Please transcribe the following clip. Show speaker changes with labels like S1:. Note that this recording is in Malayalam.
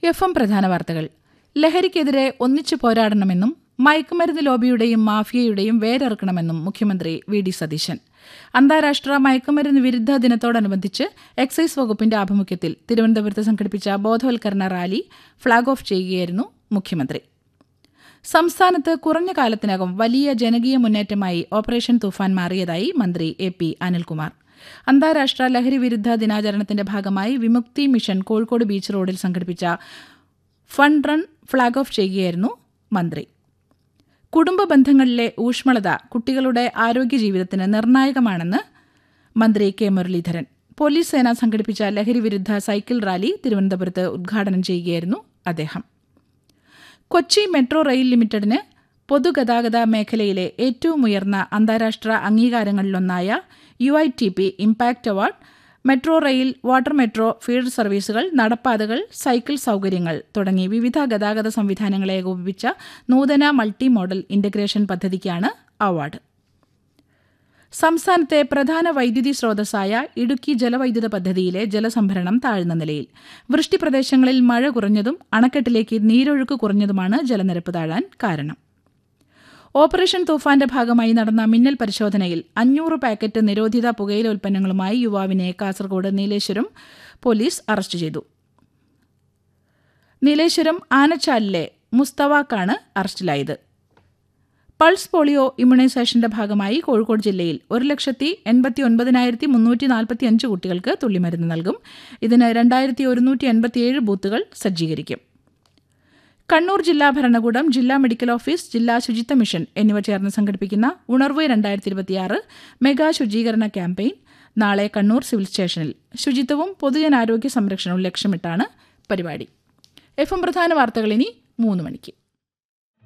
S1: എഫ് എം പ്രധാന വാർത്തകൾ ലഹരിക്കെതിരെ ഒന്നിച്ചു പോരാടണമെന്നും മയക്കുമരുന്ന് ലോബിയുടെയും മാഫിയയുടെയും വേരറുക്കണമെന്നും മുഖ്യമന്ത്രി വി ഡി സതീശൻ അന്താരാഷ്ട്ര മയക്കുമരുന്ന് വിരുദ്ധ ദിനത്തോടനുബന്ധിച്ച് എക്സൈസ് വകുപ്പിന്റെ ആഭിമുഖ്യത്തിൽ തിരുവനന്തപുരത്ത് സംഘടിപ്പിച്ച ബോധവൽക്കരണ റാലി ഫ്ളാഗ് ഓഫ് ചെയ്യുകയായിരുന്നു മുഖ്യമന്ത്രി സംസ്ഥാനത്ത് കുറഞ്ഞ കാലത്തിനകം വലിയ ജനകീയ മുന്നേറ്റമായി ഓപ്പറേഷൻ തൂഫാൻ മാറിയതായി മന്ത്രി എ പി അനിൽകുമാർ അന്താരാഷ്ട്ര ലഹരി വിരുദ്ധ ദിനാചരണത്തിന്റെ ഭാഗമായി വിമുക്തി മിഷൻ കോഴിക്കോട് ബീച്ച് റോഡിൽ സംഘടിപ്പിച്ച ഫണ്ട് റൺ ഫ്ളാഗ് ഓഫ് ചെയ്യുകയായിരുന്നു മന്ത്രി കുടുംബ ബന്ധങ്ങളിലെ ഊഷ്മളത കുട്ടികളുടെ ആരോഗ്യ ജീവിതത്തിന് നിർണായകമാണെന്ന് മന്ത്രി കെ മുരളീധരൻ പോലീസ് സേന സംഘടിപ്പിച്ച ലഹരി വിരുദ്ധ സൈക്കിൾ റാലി തിരുവനന്തപുരത്ത് ഉദ്ഘാടനം ചെയ്യുകയായിരുന്നു അദ്ദേഹം കൊച്ചി മെട്രോ റെയിൽ ലിമിറ്റഡിന് പൊതുഗതാഗത മേഖലയിലെ ഏറ്റവും ഉയർന്ന അന്താരാഷ്ട്ര അംഗീകാരങ്ങളിലൊന്നായ U I T P impact award metro rail water metro ഫീൽഡ് സർവീസുകൾ നടപ്പാതകൾ സൈക്കിൾ സൗകര്യങ്ങൾ തുടങ്ങി വിവിധ ഗതാഗത സംവിധാനങ്ങളെ ഏകോപിപ്പിച്ച നൂതന മൾട്ടി മോഡൽ ഇന്റഗ്രേഷൻ പദ്ധതിക്കാണ് അവാർഡ് സംസ്ഥാനത്തെ പ്രധാന വൈദ്യുതി സ്രോതസ്സായ ഇടുക്കി ജലവൈദ്യുത പദ്ധതിയിലെ ജലസംഭരണം താഴ്ന്ന നിലയിൽ വൃഷ്ടി പ്രദേശങ്ങളിൽ മഴ കുറഞ്ഞതും അണക്കെട്ടിലേക്ക് നീരൊഴുക്ക് കുറഞ്ഞതുമാണ് ജലനിരപ്പ് താഴാൻ കാരണം ഓപ്പറേഷൻ തൂഫാന്റെ ഭാഗമായി നടന്ന മിന്നൽ പരിശോധനയിൽ അഞ്ഞൂറ് പാക്കറ്റ് നിരോധിത പുകയില ഉൽപ്പന്നങ്ങളുമായി യുവാവിനെ കാസർഗോഡ് നീലേശ്വരം പോലീസ് അറസ്റ്റ് ചെയ്തു നീലേശ്വരം ആനച്ചാലിലെ മുസ്തവാക്കാണ് അറസ്റ്റിലായത് പൾസ് പോളിയോ ഇമ്മ്യൂണൈസേഷന്റെ ഭാഗമായി കോഴിക്കോട് ജില്ലയിൽ ഒരു ലക്ഷത്തി എൺപത്തി ഒൻപതിനായിരത്തി മുന്നൂറ്റി നാൽപ്പത്തി അഞ്ച് കുട്ടികൾക്ക് തുള്ളിമരുന്ന് നൽകും ഇതിന് രണ്ടായിരത്തി ഒരുന്നൂറ്റി എൺപത്തിയേഴ് ബൂത്തുകൾ സജ്ജീകരിക്കും കണ്ണൂർ ജില്ലാ ഭരണകൂടം ജില്ലാ മെഡിക്കൽ ഓഫീസ് ജില്ലാ ശുചിത്വ മിഷൻ എന്നിവ ചേർന്ന് സംഘടിപ്പിക്കുന്ന ഉണർവ് രണ്ടായിരത്തി ഇരുപത്തിയാറ് മെഗാ ശുചീകരണ ക്യാമ്പയിൻ നാളെ കണ്ണൂർ സിവിൽ സ്റ്റേഷനിൽ ശുചിത്വവും പൊതുജനാരോഗ്യ സംരക്ഷണവും ലക്ഷ്യമിട്ടാണ് പരിപാടി എഫ് എം പ്രധാന വാർത്തകൾ ഇനി മൂന്ന് മണിക്ക്